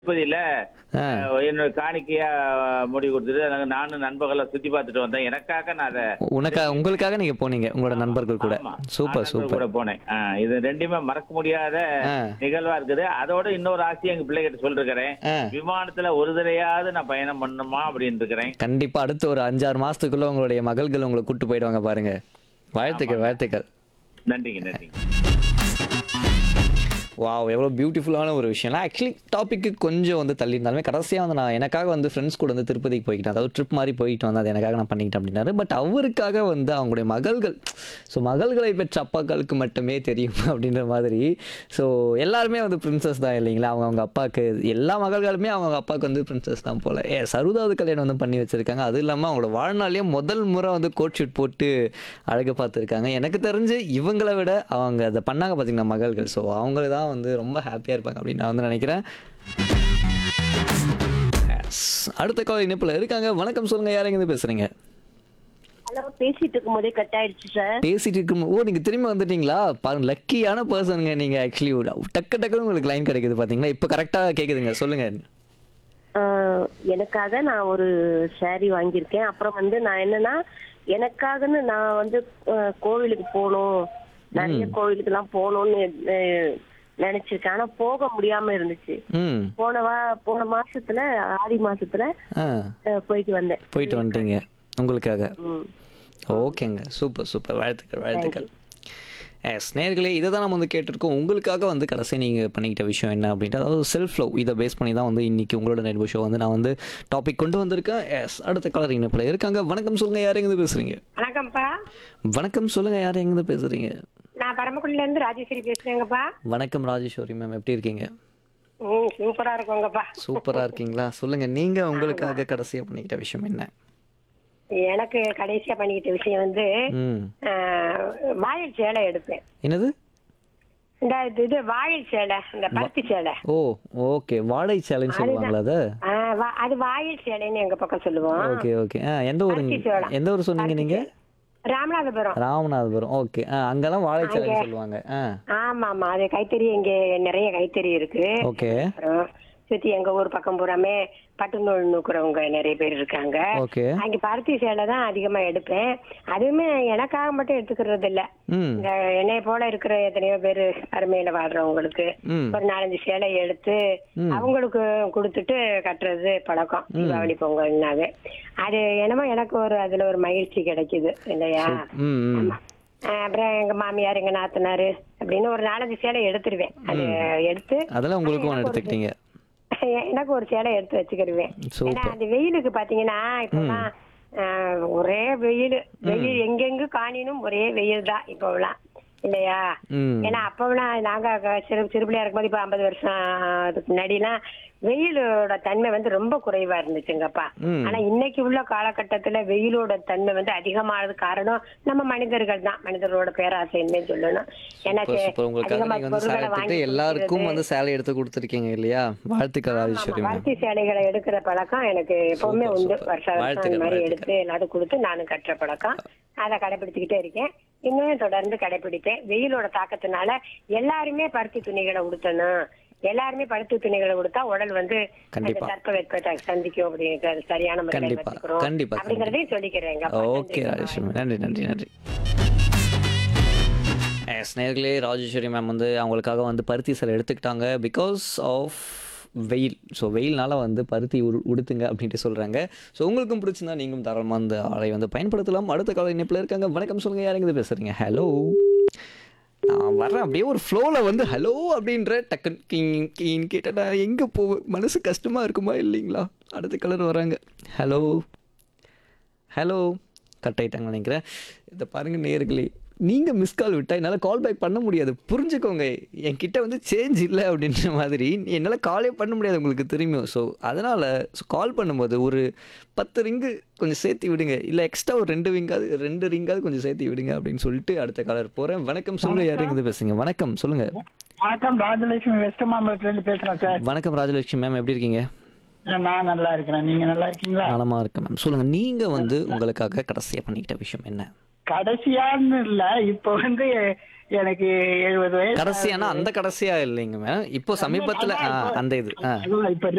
திருப்பதியில ஆ. அஹ், என்னோட காணிக்கையா முடிவு கொடுத்துட்டு நாங்க நானும் நண்பர்களை சுத்தி பார்த்துட்டு வந்தேன் எனக்காக நான் அதை உனக்கா உங்களுக்காக நீங்க போனீங்க உங்களோட நண்பர்கள் கூட ஆமா. சூப்பர் நான் சூப்பர் கூட போனேன் ஆ, இது ரெண்டுமே மறக்க முடியாத ஆ. நிகழ்வா இருக்குது அதோட இன்னொரு ஆசையை எங்க பிள்ளைகிட்ட சொல்லிருக்கிறேன் ஆ. விமானத்துல ஒரு தடவையாவது நான் பயணம் பண்ணணுமா அப்படின்னு இருக்கிறேன் கண்டிப்பா அடுத்த ஒரு அஞ்சாறு மாசத்துக்குள்ள உங்களுடைய மகள்கள் உங்களை கூட்டு போயிடுவாங்க பாருங்க வாழ்த்துக்கள் வாழ்த்துக்கள் நன்றிங்க நன்றிங்க வாவ் எவ்வளோ பியூட்டிஃபுல்லான ஒரு விஷயம் ஆக்சுவலி டாப்பிக்கு கொஞ்சம் வந்து தள்ளி இருந்தாலுமே கடைசியாக வந்து நான் எனக்காக வந்து ஃப்ரெண்ட்ஸ் கூட வந்து திருப்பதிக்கு போய்க்கிட்டேன் அதாவது ட்ரிப் மாதிரி போயிட்டு வந்து அது எனக்காக நான் பண்ணிக்கிட்டேன் அப்படின்னாரு பட் அவருக்காக வந்து அவங்களுடைய மகள்கள் ஸோ மகள்களை பெற்ற அப்பாக்களுக்கு மட்டுமே தெரியும் அப்படின்ற மாதிரி ஸோ எல்லாருமே வந்து பிரின்சஸ் தான் இல்லைங்களா அவங்க அவங்க அப்பாவுக்கு எல்லா மகள்களுமே அவங்க அவங்க அப்பாவுக்கு வந்து பிரின்சஸ் தான் போல ஏ சருதாவது கல்யாணம் வந்து பண்ணி வச்சிருக்காங்க அது இல்லாமல் அவங்களோட வாழ்நாளையே முதல் முறை வந்து கோட் ஷூட் போட்டு அழகு பார்த்துருக்காங்க எனக்கு தெரிஞ்சு இவங்களை விட அவங்க அதை பண்ணாங்க பார்த்தீங்கன்னா மகள்கள் ஸோ அவங்க தான் வந்து ரொம்ப ஹாப்பியாக இருப்பாங்க அப்படின்னு நான் வந்து நினைக்கிறேன் Yes. அடுத்த கால் இணைப்பில் இருக்காங்க வணக்கம் சொல்லுங்க யார் எங்கேருந்து பேசுறீங்க ஹலோ பேசிட்டு இருக்கும் போதே கட் ஆயிடுச்சு சார் பேசிட்டு இருக்கும் ஓ நீங்க திரும்பி வந்துட்டீங்களா பாருங்க லக்கியான பர்சனுங்க நீங்க ஆக்சுவலி டக்கு டக்குன்னு உங்களுக்கு லைன் கிடைக்குது பாத்தீங்களா இப்போ கரெக்டா கேக்குதுங்க சொல்லுங்க ஆஹ், எனக்காக நான் ஒரு saree வாங்கியிருக்கேன் அப்புறம் வந்து நான் என்னன்னா எனக்காகன்னு நான் வந்து ஆஹ், கோவிலுக்கு போகணும் நிறைய கோவிலுக்கு எல்லாம் போகணும்னு ஆஹ், நினைச்சிருக்கேன் ஆனா போக முடியாம இருந்துச்சு ம் போன வா போன மாசத்துல ஆடி மாசத்துல ஆ ஆஹ், போயிட்டு வந்தேன் போயிட்டு வந்துட்டீங்க உங்களுக்காக ம். ஓகேங்க சூப்பர் சூப்பர் வாழ்த்துக்கள் வாழ்த்துக்கள் எஸ் நேர்களே இதை தான் நம்ம வந்து கேட்டிருக்கோம் உங்களுக்காக வந்து கடைசி நீங்கள் பண்ணிக்கிட்ட விஷயம் என்ன அப்படின்ட்டு அதாவது செல்ஃப் லவ் இதை பேஸ் பண்ணி தான் வந்து இன்னைக்கு உங்களோட நெட் ஷோ வந்து நான் வந்து டாபிக் கொண்டு வந்திருக்கேன் எஸ் அடுத்த கலர் இணைப்பில் இருக்காங்க வணக்கம் சொல்லுங்க யார் எங்கேருந்து பேசுறீங்க வணக்கம்ப்பா வணக்கம் சொல்லுங்க யார் எங்கேருந்து பேசுறீங்க நான் பரமக்குடில இருந்து ராஜேஸ்வரி பேசுறேங்கப்பா வணக்கம் ராஜேஸ்வரி மேம் எப்படி இருக்கீங்க ம் சூப்பரா இருக்கோங்கப்பா சூப்பரா இருக்கீங்களா சொல்லுங்க நீங்க உங்களுக்காக கடைசியா பண்ணிக்கிட்ட விஷயம் என்ன எனக்கு கடைசியா பண்ணிக்கிட்ட விஷயம் வந்து ம் ஆஹ், வாயில் சேலை எடுப்பேன் என்னது இந்த இது- இது வாயில் சேலை இந்த பருத்தி சேலை ஓ ஓகே வாழை சேலைன்னு சொல்லுவாங்களா அது ஆஹ், வா- அது வாயில் சேலைன்னு எங்க பக்கம் சொல்லுவோம் ஓகே ஓகே ஆ எந்த ஊருங்க பருத்தி சேலை. எந்த ஊர் சொன்னீங்க நீங்க ராமநாதபுரம் ராமநாதபுரம் ஓகே ஆ அங்கெல்லாம் வாழை சேலைன்னு சொல்லுவாங்க ஆ ஆமா ஆமா அது கைத்தறி இங்க நிறைய கைத்தறி இருக்கு ஓகே அப்புறம் சுத்தி எங்க ஊர் பக்கம் பூராமே பட்டு நூல் நூக்குறவங்க நிறைய பேர் இருக்காங்க ஓகே அங்க பருத்தி சேலை தான் அதிகமா எடுப்பேன் அதுவுமே எனக்காக மட்டும் எடுத்துக்கிறது இல்ல ம் இந்த என்னைய போல இருக்கிற எத்தனையோ பேர் அருமையில வாழ்றவங்களுக்கு ம் ஒரு நாலஞ்சு சேலை எடுத்து அவங்களுக்கு கொடுத்துட்டு கட்டுறது பழக்கம் தீபாவளி பொங்கல்னாவே அது என்னமோ எனக்கு ஒரு அதுல ஒரு மகிழ்ச்சி கிடைக்குது இல்லையா ம் ம் ஆஹ் அப்புறம் எங்க மாமியார் எங்க நாத்தனாரு அப்படின்னு ஒரு நாலஞ்சு சேலை எடுத்துருவேன் அது எடுத்து அதெல்லாம் உங்களுக்கும் ஒன்று எடுத்துக்கிட்டீங்க எனக்கு ஒரு சேலை எடுத்து வச்சுக்கிடுவேன் ஏன்னா சூப்பர் அந்த வெயிலுக்கு பாத்தீங்கன்னா இப்பெல்லாம் ஆஹ், ஒரே வெயில் வெயில் எங்கெங்கு காணினும் ஒரே வெயில் தான் இப்போலாம் இல்லையா ம் ஏன்னா அப்போலாம் நாங்க க- சிறு சிறு பிள்ளையா இருக்கும்போது இப்ப ஐம்பது வருஷம் அதுக்கு முன்னாடிலாம் வெயிலோட தன்மை வந்து ரொம்ப குறைவா இருந்துச்சுங்கப்பா ம். ஆனா இன்னைக்கு உள்ள காலகட்டத்துல வெயிலோட தன்மை வந்து அதிகமானது காரணம் நம்ம மனிதர்கள் தான் மனிதர்களோட பேராசைன்னு சொல்லணும் ஏன்னா சூப்பர் சே- சூப்பர் உங்களுக்காக அதிகமா நீங்க வந்து சேலை பொருட்களை எடுத்துட்டு வாங்கி எல்லாருக்கும் கொடுக்கறது. வந்து சேலை எடுத்து கொடுத்துருக்கீங்க இல்லையா வாழ்த்துக்கள் ராஜேஸ்வரி மேம் பருத்தி சேலைகளை எடுக்கிற பழக்கம் எனக்கு எப்பவுமே சூப்பர், உண்டு சூப்பர். வருஷ வருஷம் வாழ்த்துக்கள், இந்த மாதிரி வாழ்த்துக்கள். எடுத்து எல்லாரும் கொடுத்து நானும் கட்டுற பழக்கம் அதை கடைபிடிச்சுக்கிட்டே இருக்கேன் இன்னும் தொடர்ந்து கடைபிடிப்பேன் வெயிலோட தாக்கத்தினால எல்லாருமே பருத்தி துணிகளை உடுத்தணும் எல்லாருமே பருத்தி துணிகளை உடுத்தா உடல் வந்து அந்த கண்டிப்பா. தட்ப வெப்பத்தை சந்திக்கும் அப்படிங்கிறது சரியான முறையில் கண்டிப்பா, வச்சுக்கிறோம் கண்டிப்பா, அப்படிங்கறதையும் சொல்லிக்கிறேங்க ஓகே ராஜேஸ்வரி மேம் நன்றி நன்றி நன்றி எஸ் நேர்களே ராஜேஸ்வரி மேம் வந்து அவங்களுக்காக வந்து பருத்தி சிலை எடுத்துக்கிட்டாங்க பிகாஸ் ஆஃப் வெயில் ஸோ வெயில்னால வந்து பருத்தி உடு உடுத்துங்க அப்படின்ட்டு சொல்கிறாங்க ஸோ உங்களுக்கும் பிடிச்சிருந்தா நீங்களும் தாராளமாக அந்த ஆடை வந்து பயன்படுத்தலாம் அடுத்த கால இணைப்பில் இருக்காங்க வணக்கம் சொல்லுங்கள் யாருங்க பேசுகிறீங்க ஹலோ நான் வரேன் அப்படியே ஒரு ஃப்ளோவில் வந்து ஹலோ அப்படின்ற டக்குன்னு கிங் கிங் கேட்டால் நான் எங்கே போவேன் மனசு கஷ்டமாக இருக்குமா இல்லைங்களா அடுத்த கலர் வராங்க ஹலோ ஹலோ கட் ஆயிட்டாங்க நினைக்கிறேன் இதை பாருங்க நேர்களே நீங்கள் மிஸ் கால் விட்டால் என்னால் கால் பேக் பண்ண முடியாது புரிஞ்சுக்கோங்க என்கிட்ட வந்து சேஞ்ச் இல்லை அப்படின்ற மாதிரி என்னால் காலே பண்ண முடியாது உங்களுக்கு தெரியும் ஸோ அதனால் கால் பண்ணும்போது ஒரு பத்து ரிங்கு கொஞ்சம் சேர்த்து விடுங்க இல்லை எக்ஸ்ட்ரா ஒரு ரெண்டு ரிங்காவது ரெண்டு ரிங்காவது கொஞ்சம் சேர்த்து விடுங்க அப்படின்னு சொல்லிட்டு அடுத்த காலர் போகிறேன் வணக்கம் சொல்லுங்க யாரும் இருந்து பேசுங்க வணக்கம் சொல்லுங்கள் வணக்கம் ராஜலட்சுமி வெஸ்ட் மாம்பலத்துல இருந்து பேசுறேன் சார் வணக்கம் ராஜலட்சுமி மேம் எப்படி இருக்கீங்க நான் நல்லா இருக்கிறேன் நீங்க நல்லா இருக்கீங்களா நலமாக இருக்கேன் மேம் சொல்லுங்கள் நீங்கள் வந்து உங்களுக்காக கடைசியாக பண்ணிக்கிட்ட விஷயம் என்ன கடைசியான்னு இல்ல இப்ப வந்து எனக்கு எழுபது வயசு கடைசியானா அந்த கடைசியா இல்லைங்க மேம் இப்போ சமீபத்துல ஆ, அந்த இது ஆ அதுவும் இப்ப